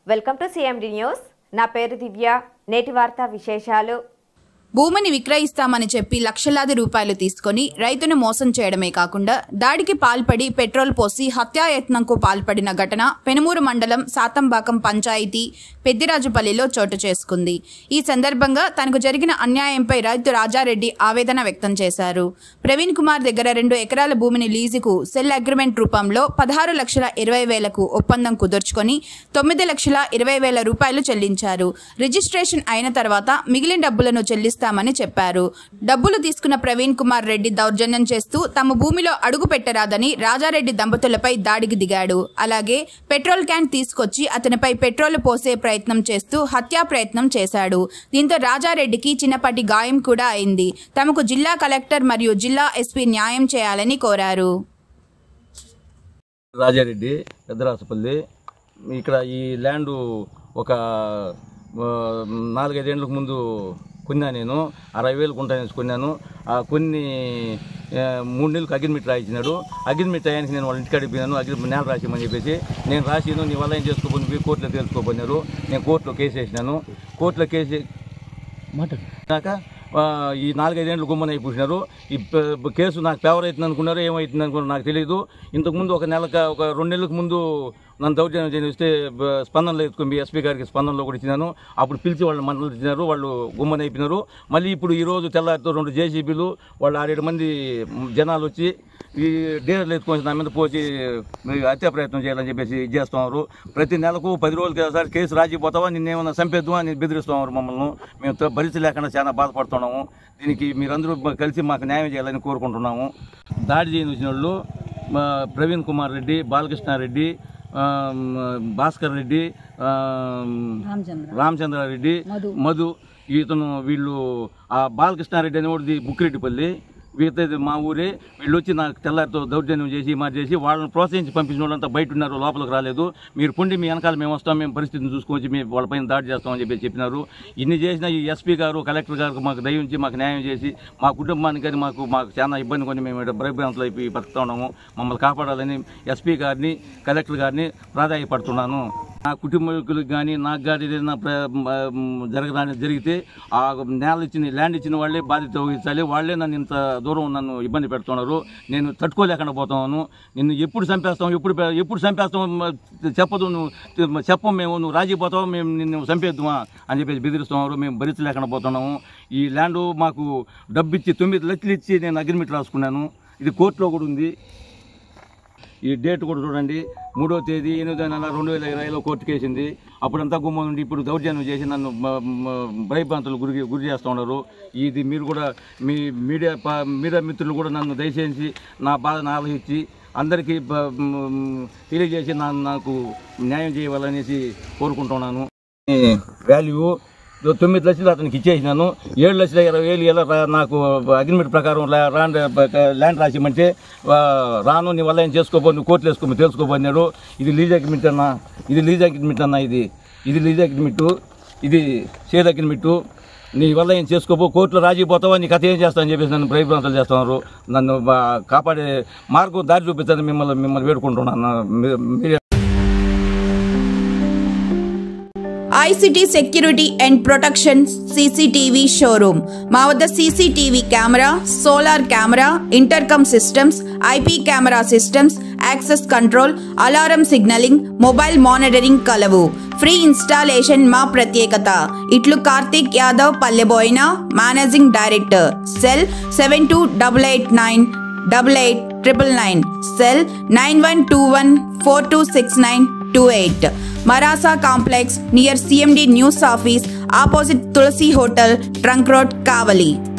welcome to CMD news నా పేరు దివ్య నేటి వార్తా విశేషాలు భూమిని విక్రయిస్తామని చెప్పి లక్షలాది రూపాయలు తీసుకొని రైతును మోసం చేయడమే కాకుండా దాడికి పాల్పడి పెట్రోల్ పోసి హత్యాయత్నంకు పాల్పడిన ఘటన పెనుమూరు మండలం సాతంబాకం పంచాయతీ పెద్దిరాజుపల్లిలో చోటు చేసుకుంది ఈ సందర్భంగా తనకు జరిగిన అన్యాయంపై రైతు రాజారెడ్డి ఆవేదన వ్యక్తం చేశారు ప్రవీణ్ కుమార్ దగ్గర రెండు ఎకరాల భూమిని లీజుకు సెల్ అగ్రిమెంట్ రూపంలో పదహారు లక్షల ఇరవై వేలకు ఒప్పందం కుదుర్చుకొని తొమ్మిది లక్షల ఇరవై వేల రూపాయలు చెల్లించారు రిజిస్ట్రేషన్ అయిన తర్వాత మిగిలిన డబ్బులను చెల్లిస్తామని చెప్పారు డబ్బులు తీసుకున్న ప్రవీణ్ కుమార్ రెడ్డి దౌర్జన్యం చేస్తూ తమ భూమిలో అడుగు పెట్టరాదని రాజారెడ్డి దంపతులపై దాడికి దిగాడు అలాగే పెట్రోల్ క్యాన్ తీసుకొచ్చి అతనిపై పెట్రోల్ పోసే ప్రయత్నం చేస్తూ హత్యా ప్రయత్నం చేశాడు దీంతో రాజారెడ్డికి చిన్నపాటి గాయం కూడా అయింది తమకు జిల్లా కలెక్టర్ మరియు జిల్లా ఎస్పీ న్యాయం చేయాలని కోరారు రాజారెడ్డి పెద్దరాసపల్లి ఇక్కడ ఈ ల్యాండ్ ఒక ఆ, నాలుగైదేళ్ళకు ముందు కొన్నా నేను అరవై వేలు కొంటానేసి కొన్నాను ఆ కొన్ని ఆ, మూడు నెలలకు అగ్రిమెంట్ రాయించినాడు అగ్రిమెంట్ అయ్యానికి నేను వాళ్ళ ఇంటికి అడిగిపోయినాను అగ్రిమెంట్ నేల రాసిమని చెప్పేసి నేను రాసిను నీ వల్ల ఏం చేసుకోబోను పోయి కోర్టులో తెలుసుకోబోయినారు నేను కోర్టులో కేసు వేసినాను కోర్టులో కేసు దాకా ఆ, ఈ నాలుగైదేళ్ళు గుమ్మని అయిపోయినారు ఈ ప- కేసు నాకు ఫేవర్ అవుతుంది అనుకున్నారో ఏమవుతుంది అనుకున్నారో నాకు తెలియదు ఇంతకుముందు ఒక నెలక ఒక రెండు నెలలకు ముందు నన్ను దౌర్జన్యం చేస్తే బ- స్పందనలో ఎత్తుకుని ఎస్పీ గారికి స్పందనలో కూడా ఇచ్చినాను అప్పుడు పిలిచి వాళ్ళు మండలం ఇచ్చినారు వాళ్ళు గుమ్మని అయిపోయినారు మళ్ళీ ఇప్పుడు ఈ రోజు తెల్లారితో రెండు జేసీబీలు వాళ్ళు ఆరేడు మంది జనాలు వచ్చి ఈ డీలర్లు ఎత్తుకొని నా మీద పోసి మీరు హత్యా ప్రయత్నం చేయాలని చెప్పేసి ఇది చేస్తున్నారు ప్రతి నెలకు పది రోజులకి ఒకసారి కేసు రాజీ పోతావా నిన్నేమన్నా చంపేద్దామా అని బెదిరిస్తున్నారు మమ్మల్ని మేము త- భరించలేకుండా చాలా బాధపడుతున్నాము దీనికి మీరందరూ బ- కలిసి మాకు న్యాయం చేయాలని కోరుకుంటున్నాము దాడి చేయని వచ్చిన వాళ్ళు మా ప్రవీణ్ కుమార్ రెడ్డి బాలకృష్ణారెడ్డి ఆ, మ- భాస్కర్ రెడ్డి ఆ, రామచంద్రారెడ్డి మధు ఇతను వీళ్ళు ఆ బాలకృష్ణారెడ్డి అనేవాడిది బుక్కిరెడ్డిపల్లి వీతది మా ఊరే వీళ్ళు వచ్చి నాకు తెల్లారితో దౌర్జన్యం చేసి మా చేసి వాళ్ళని ప్రోత్సహించి పంపించిన వాళ్ళంతా బయట ఉన్నారు లోపలికి రాలేదు మీరు పుండి మీ వెనకాల మేము వస్తాం మేము పరిస్థితిని చూసుకొని మీ వాళ్ళపైన దాడి చేస్తామని చెప్పి చెప్పినారు ఇన్ని చేసిన ఈ ఎస్పీ గారు కలెక్టర్ గారు మాకు దయించి మాకు న్యాయం చేసి మా కుటుంబానికి కానీ మాకు మాకు చాలా ఇబ్బంది కొని మేము ఇక్కడ భయభ్రాంతులు అయిపోయి బతుకుతా ఉన్నాము మమ్మల్ని కాపాడాలని ఎస్పీ గారిని కలెక్టర్ గారిని ప్రాధాన్యపడుతున్నాను నా కుటుంబీకులకు కానీ నాకు కానీ ఏదైనా ప్ర- మ- జరగడానికి జరిగితే ఆ నేల ఇచ్చిన ల్యాండ్ ఇచ్చిన వాళ్ళే బాధ్యత వహించాలి వాళ్ళే నన్ను ఇంత దూరం నన్ను ఇబ్బంది పెడుతున్నారు నేను తట్టుకోలేకుండా పోతున్నాను నిన్ను ఎప్పుడు చంపేస్తాం ఎప్పుడు పె- ఎప్పుడు చంపేస్తాం మ- చెప్పదు నువ్వు చెప్పం మేము నువ్వు రాజీ పోతావు మేము నిన్ను చంపేద్దామా అని చెప్పేసి బెదిరిస్తున్నారు మేము భరించలేకుండా పోతున్నాము ఈ ల్యాండ్ మాకు డబ్బు ఇచ్చి తొమ్మిది లక్షలు ఇచ్చి నేను అగ్రిమెంట్ రాసుకున్నాను ఇది కోర్టులో కూడా ఉంది ఈ డేట్ కూడా చూడండి మూడో తేదీ ఎనిమిదో నెల రెండు వేల ఇరవైలో కోర్టు కేసింది అప్పుడంతా గుమ్మ ఉండి ఇప్పుడు దౌర్జన్యం చేసి నన్ను మ- మ- భయభ్రాంతులు గురి గురి చేస్తూ ఉన్నారు ఇది మీరు కూడా మీ మీడియా ప- మీడియా మిత్రులు కూడా నన్ను దయచేసి నా బాధను ఆలోచించి అందరికీ బ- మ్, తెలియజేసి నా నాకు న్యాయం చేయవాలనేసి కోరుకుంటున్నాను వాల్యూ తొమ్మిది లక్షలు అతనికి ఇచ్చేసినాను ఏడు లక్షల ఇరవై వేలు ఎలా రా- నాకు అగ్రిమెంట్ ప్రకారం లా- రాండ్ ల్యాండ్ రాసిమంటే ఆ, రాను నీ వల్ల ఏం చేసుకోబో నువ్వు కోర్టులు వేసుకోమని తెలుసుకోబోన్నాడు ఇది లీజ్ అగ్రిమెంట్ అన్న ఇది లీజ్ అగ్రిమెంట్ అన్న ఇది ఇది లీజ్ అగ్రిమెంట్ ఇది షేర్ అగ్రిమెంట్ నీ వల్ల ఏం చేసుకోబో కోర్టులో రాజీ పోతావా నీ కథ ఏం చేస్తావని చెప్పేసి నన్ను భయభ్రాంతాలు చేస్తున్నారు నన్ను బా- కాపాడే మార్గం దారి చూపించని మిమ్మల్ని మిమ్మల్ని వేడుకుంటున్నాను మీ- మీరే ICT security and protection CCTV showroom మా వద్ద CCTV camera solar camera intercom systems IP camera systems access control alarm signalling mobile monitoring కలవు ఫ్రీ ఇన్స్టాలేషన్ మా ప్రత్యేకత ఇట్లు Karthik Yadav Palleboina managing director cell seven two double eight nine double eight triple nine cell nine one two one four two six nine two eight Marasa complex near CMD news office opposite Tulasi hotel trunk road కావలి